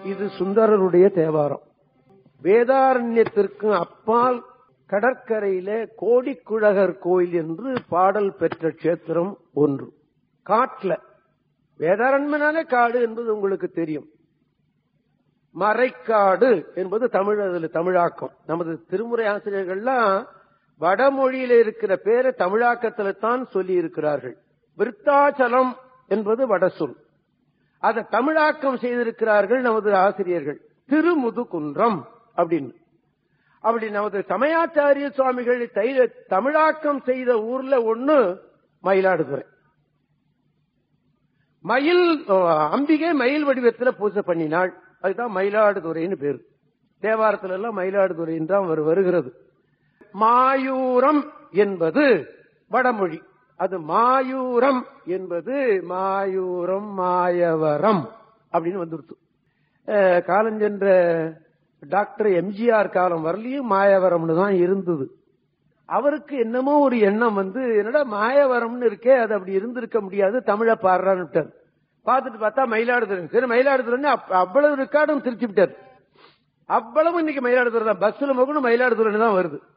இது சுந்தரருடைய தேவாரம் வேதாரண்யத்திற்கு அப்பால் கடற்கரையில கோடிக்குழகர் கோயில் என்று பாடல் பெற்ற கஷேத்திரம் ஒன்று காட்டுல வேதாரண்யனாலே காடு என்பது உங்களுக்கு தெரியும் மறைக்காடு என்பது தமிழ் அதுல தமிழாக்கம் நமது திருமுறை ஆசிரியர்கள்லாம் வடமொழியில இருக்கிற பேரை தமிழாக்கத்துல தான் சொல்லி இருக்கிறார்கள் விருத்தாச்சலம் என்பது வடசொல் அதை தமிழாக்கம் செய்திருக்கிறார்கள் நமது ஆசிரியர்கள் திருமுதுகுன்றம் அப்படின்னு அப்படி நமது சமயாச்சாரிய சுவாமிகள் தை- தமிழாக்கம் செய்த ஊர்ல ஒண்ணு மயிலாடுதுறை மயில் அஹ், அம்பிகை மயில் வடிவத்துல பூஜை பண்ணினாள் அதுதான் மயிலாடுதுறைன்னு பேரு தேவாரத்துல எல்லாம் மயிலாடுதுறைன்னு தான் வரு- வருகிறது மாயூரம் என்பது வடமொழி அது மாயூரம் என்பது மாயூரம் மாயவரம் அப்படின்னு வந்துருச்சு அஹ், காலஞ்சென்ற டாக்டர் எம்ஜிஆர் காலம் வரலையும் மாயவரம்னு தான் இருந்தது அவருக்கு என்னமோ ஒரு எண்ணம் வந்து என்னடா மாயவரம்னு இருக்கே அது அப்படி இருந்திருக்க முடியாது தமிழை பாடுறான்னு விட்டார் பார்த்துட்டு பார்த்தா மயிலாடுதுறை சரி மயிலாடுதுறைன்னு அப்ப- அவ்வளவு ரெக்கார்டும் திருச்சி விட்டார் அவ்வளவு இன்னைக்கு மயிலாடுதுறை தான் பஸ்ல மகுன்னு மயிலாடுதுறை தான் வருது